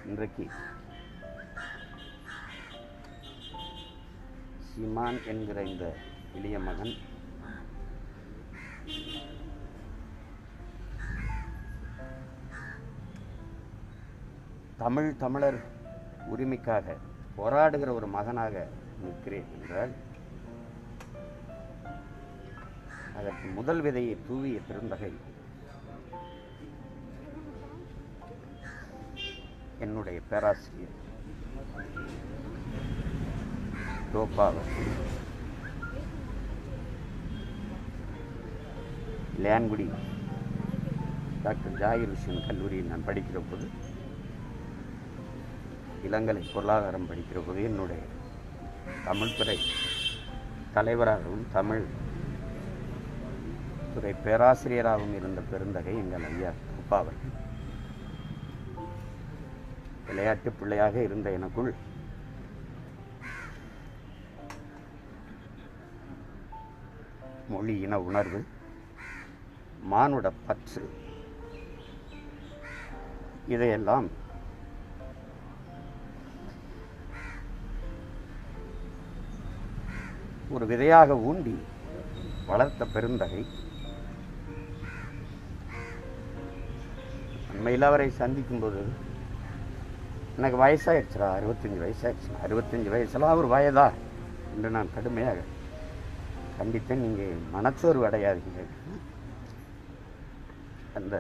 இன்றைக்கு சீமான் என்கிற இந்த எளிய மகன் தமிழ் தமிழர் உரிமைக்காக போராடுகிற ஒரு மகனாக நிற்கிறேன் என்றால் அதற்கு முதல் விதையை தூவிய பெருந்தகை என்னுடைய பேராசிரியர் தோப்பாவர் லேன்குடி டாக்டர் ஜாகிர் ஹுசேன் கல்லூரியில் நான் படிக்கிற போது இளங்கலை பொருளாதாரம் படிக்கிற போது என்னுடைய தமிழ்துறை தலைவராகவும் தமிழ் துறை பேராசிரியராகவும் இருந்த பெருந்தகை எங்கள் ஐயா அப்பா அவர்கள் விளையாட்டு பிள்ளையாக இருந்த எனக்குள் மொழி இன உணர்வு மானுட பற்று இதையெல்லாம் ஒரு விதையாக ஊண்டி வளர்த்த பெருந்தகை உண்மையில் அவரை சந்திக்கும்போது எனக்கு வயசாயிடுச்சுடா அறுபத்தஞ்சி வயசாயிடுச்சு அறுபத்தஞ்சி வயசுலாம் ஒரு வயதா என்று நான் கடுமையாக கண்டித்தேன் நீங்கள் மனச்சோர்வு அடையாதீங்க அந்த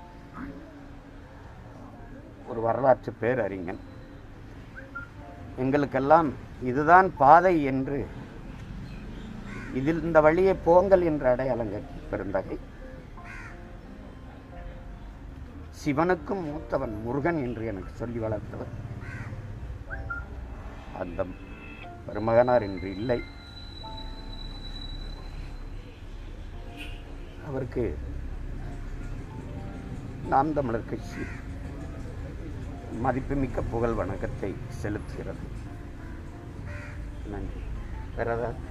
ஒரு வரலாற்று பேரறிஞன் எங்களுக்கெல்லாம் இதுதான் பாதை என்று இதில் இந்த வழியை போங்கள் என்று அடையாளம் கட்டி பெருந்தகை சிவனுக்கும் மூத்தவன் முருகன் என்று எனக்கு சொல்லி வளர்த்தவர் அந்த பெருமகனார் என்று இல்லை அவருக்கு நாம் தமிழர் கட்சி மதிப்புமிக்க புகழ் வணக்கத்தை செலுத்துகிறது நன்றி வேற ஏதாவது